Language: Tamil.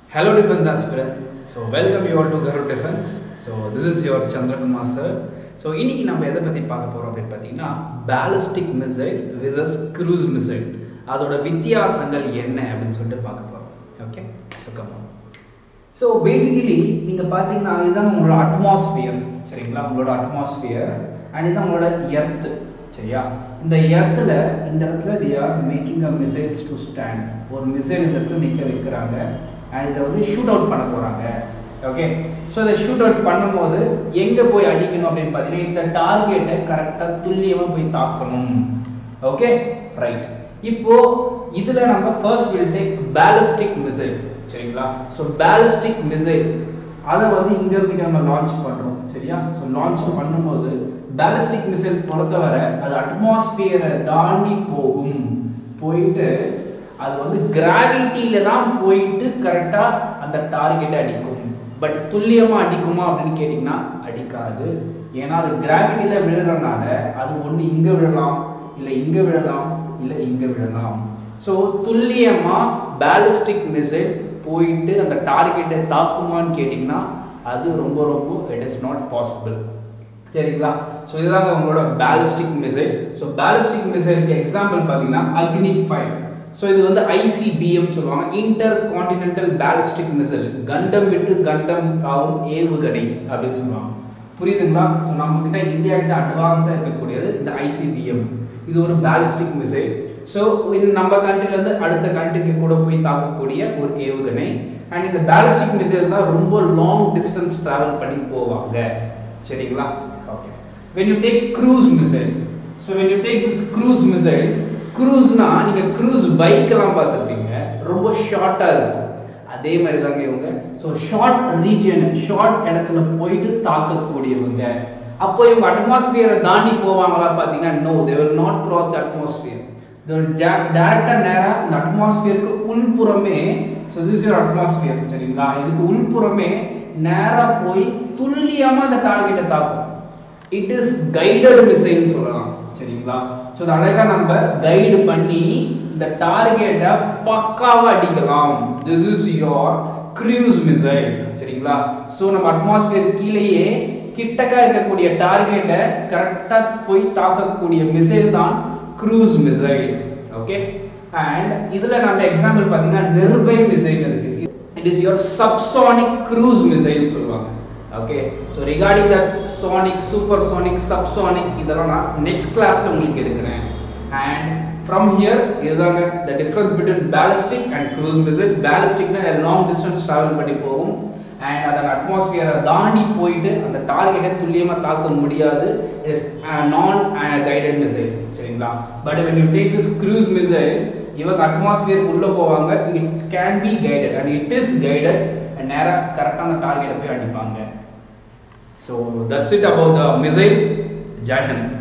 Hello defense aspirant. So welcome you all to Garup Defense. So this is your Chandrakumar sir. So இன்னைக்கு நம்ம எதை பற்றி பார்க்க போகிறோம் அப்படின்னு பார்த்தீங்கன்னா ballistic missile versus cruise missile அதோட வித்தியாசங்கள் என்ன அப்படின்னு சொல்லிட்டு பார்க்க போகிறோம் okay so come on so basically நீங்கள் பார்த்தீங்கன்னா இதுதான் உங்களோட அட்மாஸ்பியர் சரிங்களா உங்களோட அட்மாஸ்பியர் அண்ட் இதுதான் உங்களோட எர்த்து சரியா இந்த எர்த்தில் இந்த இடத்துல they are making a missiles to stand ஒரு மிசைல் இந்த இடத்துல நிற்க வைக்கிறாங்க அண்ட் இதை வந்து ஷூட் அவுட் பண்ண போகிறாங்க ஓகே ஸோ இதை ஷூட் அவுட் பண்ணும்போது எங்கே போய் அடிக்கணும் அப்படின்னு பார்த்தீங்கன்னா இந்த டார்கெட்டை கரெக்டாக துல்லியமாக போய் தாக்கணும் ஓகே ரைட் இப்போ இதில் நம்ம first will take ballistic missile சரிங்களா ஸோ பேலிஸ்டிக் மிசைல் அதை வந்து இங்கிருந்துக்கு நம்ம லான்ச் பண்ணுறோம் சரியா ஸோ லான்ச் பண்ணும்போது பேலிஸ்டிக் மிசைல் பொறுத்தவரை அது அட்மாஸ்பியரை தாண்டி போகும் போயிட்டு அது வந்து கிராவிட்டியில தான் போயிட்டு கரெக்டாக அந்த டார்கெட்டை அடிக்கும் பட் துல்லியமாக அடிக்குமா அப்படின்னு கேட்டிங்கன்னா அடிக்காது ஏன்னா அது கிராவிட்டியில் விழுறனால அது ஒன்று இங்கே விழலாம் இல்லை இங்கே விழலாம் இல்லை இங்கே விழலாம் ஸோ துல்லியமாக பேலிஸ்டிக் மிசைல் போயிட்டு அந்த டார்கெட்டை தாக்குமான்னு கேட்டிங்கன்னா அது ரொம்ப ரொம்ப இட் இஸ் நாட் பாசிபிள் சரிங்களா ஸோ இதுதாங்க உங்களோட பேலிஸ்டிக் மிசைல் ஸோ பேலிஸ்டிக் மிசைலுக்கு எக்ஸாம்பிள் பார்த்தீங்கன்னா அக்னி ஃபைவ் ஸோ இது வந்து ஐசிபிஎம் சொல்லுவாங்க இன்டர் கான்டினென்டல் பேலிஸ்டிக் மிசைல் கண்டம் விட்டு கண்டம் தாவும் ஏவுகணை அப்படின்னு சொல்லுவாங்க புரியுதுங்களா ஸோ நம்ம கிட்ட இந்தியா கிட்ட அட்வான்ஸாக இருக்கக்கூடியது இந்த ஐசிபிஎம் இது ஒரு பேலிஸ்டிக் மிசைல் ஸோ இது நம்ம கண்ட்ரிலேருந்து அடுத்த கண்ட்ரிக்கு கூட போய் தாக்கக்கூடிய ஒரு ஏவுகணை அண்ட் இந்த பேலிஸ்டிக் மிசைல் தான் ரொம்ப லாங் டிஸ்டன்ஸ் ட்ராவல் பண்ணி போவாங்க சரிங்களா okay when you take cruise missile so when you take this cruise missile க்ரூஸ்னா நீங்க க்ரூஸ் பைக் எல்லாம் பார்த்துருப்பீங்க ரொம்ப ஷார்ட்டா இருக்கும் அதே மாதிரி தாங்க இவங்க ஸோ ஷார்ட் ரீஜியன் ஷார்ட் இடத்துல போயிட்டு தாக்கக்கூடியவங்க அப்போ இவங்க அட்மாஸ்பியரை தாண்டி போவாங்களா பார்த்தீங்கன்னா no they will not cross atmosphere டேரக்டாக நேராக இந்த அட்மாஸ்பியருக்கு உள்புறமே ஸோ திஸ் யூர் அட்மாஸ்பியர் சரிங்களா இதுக்கு உள்புறமே நேராக போய் துல்லியமாக அந்த டார்கெட்டை தாக்கும் இட் இஸ் கைடட் மிசைல்னு சொல்லலாம் சரிங்களா ஸோ அதை அழகாக நம்ம கைடு பண்ணி இந்த டார்கெட்டை பக்காவாக அடிக்கலாம் this is your cruise missile சரிங்களா ஸோ நம்ம அட்மாஸ்பியர் கீழேயே கிட்டக்கா இருக்கக்கூடிய டார்கெட்டை கரெக்டாக போய் தாக்கக்கூடிய மிசைல் தான் க்ரூஸ் மிசைல் ஓகே அண்ட் இதில் நம்ம எக்ஸாம்பிள் பார்த்தீங்கன்னா நிர்பை மிசைல் இருக்கு it is your subsonic cruise missile சொல்லுவாங்க okay so regarding the sonic super sonic subsonic இதெல்லாம் நான் நெக்ஸ்ட் கிளாஸில் உங்களுக்கு எடுக்கிறேன் அண்ட் ஃப்ரம் ஹியர் இதுதாங்க the difference between ballistic and cruise missile பேலிஸ்டிக்னா லாங் டிஸ்டன்ஸ் ட்ராவல் பண்ணி போகும் அண்ட் அதன் அட்மாஸ்பியரை தாண்டி போயிட்டு அந்த டார்கெட்டை துல்லியமாக தாக்க முடியாது it is non guided missile சரிங்களா but when you take this cruise missile இவங்க அட்மாஸ்பியருக்கு உள்ளே போவாங்க it can be guided and it is guided and நேராக கரெக்டான டார்கெட்டை போய் அடிப்பாங்க so that's it about the missile ஜெய் ஹிந்த்